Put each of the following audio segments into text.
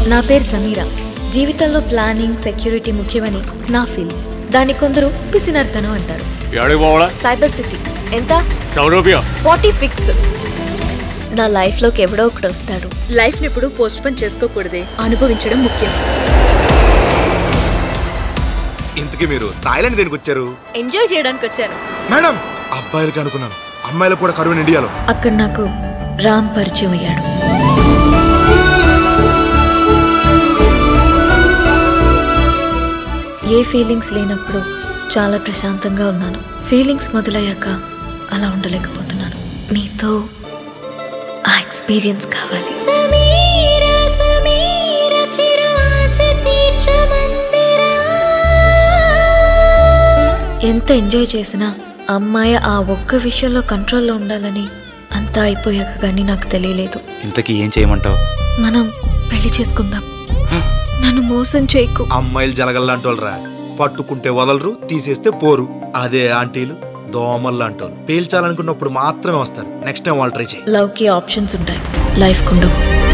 నా పేరు సమీరా జీవితంలో ప్లానింగ్ సెక్యూరిటీ ముఖ్యమని నా ఫీల్ దాన్ని కొందరు పిసినర్తనం అంటారు ఎక్కడికి పోవాలా సైబర్ సిటీ ఎంత సౌరభ్య ఫార్టీ ఫిక్స్ నా లైఫ్లోకి ఎవడో ఒకడు వస్తాడు లైఫ్ ని ఎప్పుడు పోస్ట్ పోన్ చేసుకోకూడదే అనుభవించడం ముఖ్యం ఇంతకీ మీరు థాయిలాండ్ దేనికి వచ్చారు ఎంజాయ్ చేయడానికి వచ్చాను మేడం అబ్బాయిలకి అనుకున్నాను అమ్మాయిలకు కూడా కరువు ఇండియాలో అక్కడ నాకు రామ్ పరిచయం అయ్యాడు ఏ ఫీలింగ్స్ లేనప్పుడు చాలా ప్రశాంతంగా ఉన్నాను ఫీలింగ్స్ మొదలయ్యాక అలా ఉండలేకపోతున్నాను నీతో ఆ ఎక్స్పీరియన్స్ కావాలి ఎంత ఎంజాయ్ చేసినా అమ్మాయి ఆ ఒక్క విషయంలో కంట్రోల్లో ఉండాలని అంతా అయిపోయాక కానీ నాకు తెలియలేదు ఇంతకీ ఏం చేయమంటావు మనం పెళ్లి చేసుకుందాం నన్ను మోసం చేయకు అమ్మాయిలు జలగల్లాంటి వాళ్ళరా పట్టుకుంటే వదలరు తీసేస్తే పోరు అదే ఆంటీలు దోమలు లాంటి వాళ్ళు పేల్చాలనుకున్నప్పుడు మాత్రమే వస్తారు నెక్స్ట్ టైం వాళ్ళు ట్రై చేయి లవ్కి ఆప్షన్స్ ఉంటాయి లైఫ్ కుండవు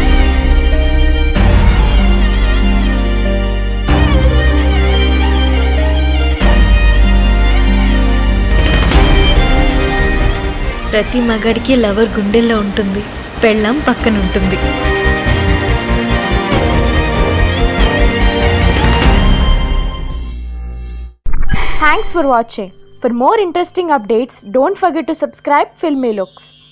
ప్రతి మగాడికి లవర్ గుండెల్లో ఉంటుంది పెళ్ళం పక్కన ఉంటుంది Thanks for watching. For more interesting updates, don't forget to subscribe Filmy Looks.